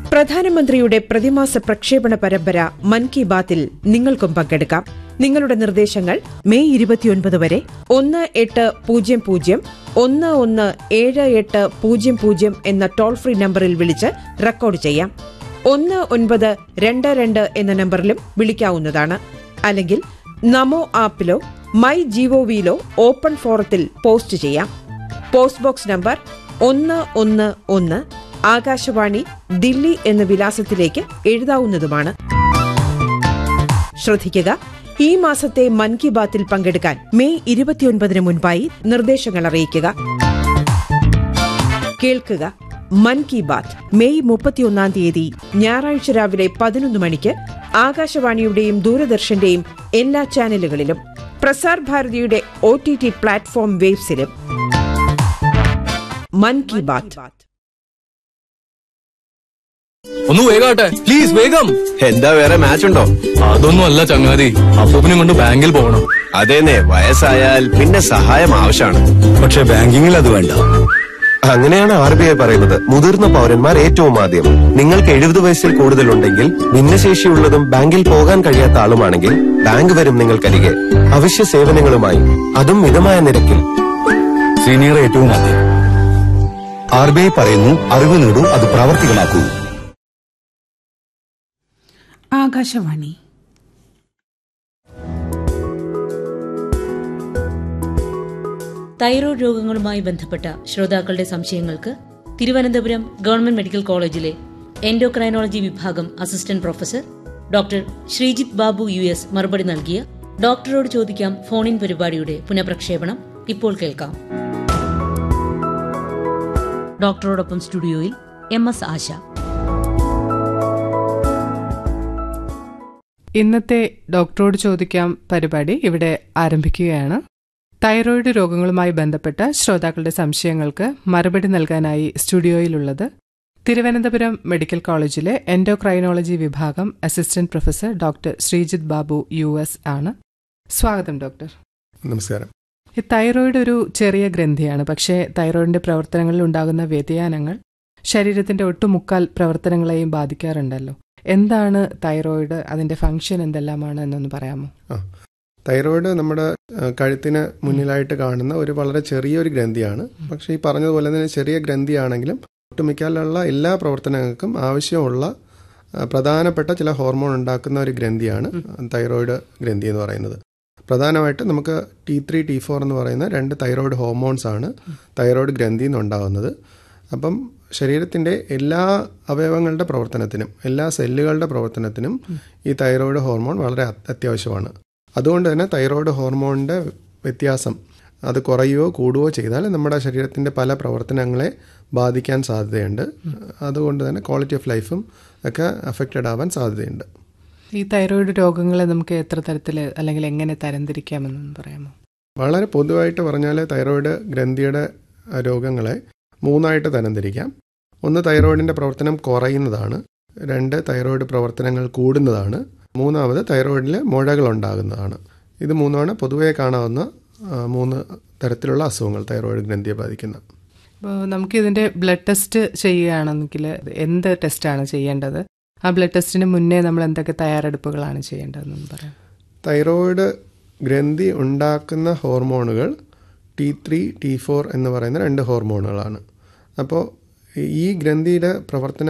പ്രധാനമന്ത്രിയുടെ പ്രതിമാസ പ്രക്ഷേപണ പരമ്പര മൻ കി ബാത്തിൽ നിങ്ങൾക്കും പങ്കെടുക്കാം നിങ്ങളുടെ നിർദ്ദേശങ്ങൾ മെയ് ഇരുപത്തിയൊൻപത് വരെ ഒന്ന് എട്ട് പൂജ്യം പൂജ്യം ഒന്ന് ഒന്ന് ഏഴ് എട്ട് പൂജ്യം പൂജ്യം എന്ന ടോൾ ഫ്രീ നമ്പറിൽ വിളിച്ച് റെക്കോർഡ് ചെയ്യാം ഒന്ന് ഒൻപത് രണ്ട് രണ്ട് എന്ന നമ്പറിലും വിളിക്കാവുന്നതാണ് അല്ലെങ്കിൽ നമോ ആപ്പിലോ മൈ ജിഒവിയിലോ ഓപ്പൺ ഫോറത്തിൽ പോസ്റ്റ് ചെയ്യാം പോസ്റ്റ് ബോക്സ് നമ്പർ ഒന്ന് ഒന്ന് ഒന്ന് ആകാശവാണി ദില്ലി എന്ന വിലാസത്തിലേക്ക് എഴുതാവുന്നതുമാണ് ശ്രദ്ധിക്കുക ഈ മാസത്തെ മൻ കി ബാത്തിൽ പങ്കെടുക്കാൻ മെയ് ഇരുപത്തിയൊൻപതിന് മുൻപായി നിർദ്ദേശങ്ങൾ അറിയിക്കുക കേൾക്കുക മൻ കി ബാത്ത് മെയ് മുപ്പത്തിയൊന്നാം തീയതി ഞായറാഴ്ച രാവിലെ പതിനൊന്ന് മണിക്ക് ആകാശവാണിയുടെയും ദൂരദർശന്റെയും എല്ലാ ചാനലുകളിലും പ്രസാർ ഭാരതിയുടെ ഒ ടി ടി പ്ലാറ്റ്ഫോം വേബ്സിലും മൻ കി ബാത്ത് ഒന്ന് വേഗാട്ടെ പ്ലീസ് വേഗം എന്താ വേറെ മാച്ച് ഉണ്ടോ അതൊന്നും അല്ല ചങ്ങാതി അപ്പൂപ്പിനെ കൊണ്ട് ബാങ്കിൽ പോകണം അതേനെ വയസ്സായാൽ പിന്നെ സഹായം ആവശ്യമാണ് പക്ഷെ ബാങ്കിങ്ങിൽ അത് വേണ്ട അങ്ങനെയാണ് ആർ ബി ഐ പറയുന്നത് മുതിർന്ന പൗരന്മാർ ഏറ്റവും ആദ്യം നിങ്ങൾക്ക് എഴുപത് വയസ്സിൽ കൂടുതലുണ്ടെങ്കിൽ ഭിന്നശേഷിയുള്ളതും ബാങ്കിൽ പോകാൻ കഴിയാത്ത ആളുമാണെങ്കിൽ ബാങ്ക് വരും നിങ്ങൾക്കരികെ അവശ്യ സേവനങ്ങളുമായി അതും മിതമായ നിരക്കിൽ സീനിയർ ഏറ്റവും ആദ്യം ആർ ബി ഐ പറയുന്നു അറിവ് നേടൂ അത് പ്രാവർത്തികമാക്കൂ ആകാശവാണി തൈറോയ്ഡ് രോഗങ്ങളുമായി ബന്ധപ്പെട്ട ശ്രോതാക്കളുടെ സംശയങ്ങൾക്ക് തിരുവനന്തപുരം ഗവൺമെന്റ് മെഡിക്കൽ കോളേജിലെ എൻഡോക്രൈനോളജി വിഭാഗം assistant professor doctor Sreejith Babu U S മറുപടി നൽകിയ ഡോക്ടറോട് ചോദിക്കാം ഫോണിൻ പരിപാടിയുടെ പുനഃപ്രക്ഷേപണം ഇപ്പോൾ കേൾക്കാം ഡോക്ടറോടൊപ്പം സ്റ്റുഡിയോയിൽ എം എസ് ആശ ഇന്നത്തെ ഡോക്ടറോട് ചോദിക്കാം പരിപാടി ഇവിടെ ആരംഭിക്കുകയാണ് തൈറോയിഡ് രോഗങ്ങളുമായി ബന്ധപ്പെട്ട ശ്രോതാക്കളുടെ സംശയങ്ങൾക്ക് മറുപടി നൽകാനായി സ്റ്റുഡിയോയിലുള്ളത് തിരുവനന്തപുരം മെഡിക്കൽ കോളേജിലെ എൻഡോക്രൈനോളജി വിഭാഗം assistant professor doctor Sreejith Babu U S ആണ് സ്വാഗതം ഡോക്ടർ നമസ്കാരം ഈ തൈറോയിഡ് ഒരു ചെറിയ ഗ്രന്ഥിയാണ് പക്ഷേ തൈറോയിഡിന്റെ പ്രവർത്തനങ്ങളിൽ ഉണ്ടാകുന്ന വ്യതിയാനങ്ങൾ ശരീരത്തിന്റെ ഒട്ടുമുക്കാൽ പ്രവർത്തനങ്ങളെയും ബാധിക്കാറുണ്ടല്ലോ എന്താണ് തൈറോയിഡ് അതിന്റെ ഫംഗ്ഷൻ എന്തെല്ലാമാണ് എന്നൊന്ന് പറയാമോ ആ തൈറോയിഡ് നമ്മുടെ ആ, കഴുത്തിന് മുന്നിലായിട്ട് കാണുന്ന ഒരു വളരെ ചെറിയൊരു ഗ്രന്ഥിയാണ് പക്ഷേ ഈ പറഞ്ഞതുപോലെ തന്നെ ചെറിയ ഗ്രന്ഥിയാണെങ്കിലും ഒട്ടുമിക്കാലുള്ള എല്ലാ പ്രവർത്തനങ്ങൾക്കും ആവശ്യമുള്ള ആ, പ്രധാനപ്പെട്ട ചില ഹോർമോൺ ഉണ്ടാക്കുന്ന ഒരു ഗ്രന്ഥിയാണ് തൈറോയിഡ് ഗ്രന്ഥി എന്ന് പറയുന്നത് പ്രധാനമായിട്ട് നമുക്ക് ടി ത്രീ ടി ഫോർ എന്ന് പറയുന്ന രണ്ട് തൈറോയിഡ് ഹോർമോൺസ് ആണ് തൈറോയിഡ് ഗ്രന്ഥിയിൽ നിന്ന് ഉണ്ടാകുന്നത് അപ്പം ശരീരത്തിൻ്റെ എല്ലാ അവയവങ്ങളുടെ പ്രവർത്തനത്തിനും എല്ലാ സെല്ലുകളുടെ പ്രവർത്തനത്തിനും ഈ തൈറോയിഡ് ഹോർമോൺ വളരെ അത്- അത്യാവശ്യമാണ് അതുകൊണ്ട് തന്നെ തൈറോയിഡ് ഹോർമോണിൻ്റെ വ്യത്യാസം അത് കുറയുകയോ കൂടുകയോ ചെയ്താൽ നമ്മുടെ ശരീരത്തിൻ്റെ പല പ്രവർത്തനങ്ങളെ ബാധിക്കാൻ സാധ്യതയുണ്ട് അതുകൊണ്ട് തന്നെ ക്വാളിറ്റി ഓഫ് ലൈഫും ഒക്കെ അഫക്റ്റഡ് ആവാൻ സാധ്യതയുണ്ട് ഈ തൈറോയിഡ് രോഗങ്ങളെ നമുക്ക് എത്ര തരത്തിൽ അല്ലെങ്കിൽ എങ്ങനെ തരംതിരിക്കാമെന്നൊന്ന് പറയാമോ വളരെ പൊതുവായിട്ട് പറഞ്ഞാൽ തൈറോയിഡ് ഗ്രന്ഥിയുടെ അഹ്, രോഗങ്ങളെ മൂന്നായിട്ട് തരംതിരിക്കാം ഒന്ന് തൈറോയിഡിൻ്റെ പ്രവർത്തനം കുറയുന്നതാണ് രണ്ട് തൈറോയിഡ് പ്രവർത്തനങ്ങൾ കൂടുന്നതാണ് മൂന്നാമത് തൈറോയിഡിൽ മുഴകൾ ഉണ്ടാകുന്നതാണ് ഇത് മൂന്നാണ് പൊതുവെ കാണാവുന്ന ആ, മൂന്ന് തരത്തിലുള്ള അസുഖങ്ങൾ തൈറോയിഡ് ഗ്രന്ഥിയെ ബാധിക്കുന്ന ഇപ്പോൾ നമുക്ക് ഇതിന്റെ ബ്ലഡ് ടെസ്റ്റ് ചെയ്യുകയാണെങ്കിൽ എന്ത് ടെസ്റ്റാണ് ചെയ്യേണ്ടത് ആ ബ്ലഡ് ടെസ്റ്റിന് മുന്നേ നമ്മൾ എന്തൊക്കെ തയ്യാറെടുപ്പുകളാണ് ചെയ്യേണ്ടതെന്നൊന്ന് പറയാം തൈറോയിഡ് ഗ്രന്ഥി ഉണ്ടാക്കുന്ന ഹോർമോണുകൾ ടി ത്രീ ടി ഫോർ എന്ന് പറയുന്ന രണ്ട് ഹോർമോണുകളാണ് അപ്പോൾ ഈ ഗ്രന്ഥിയുടെ പ്രവർത്തനം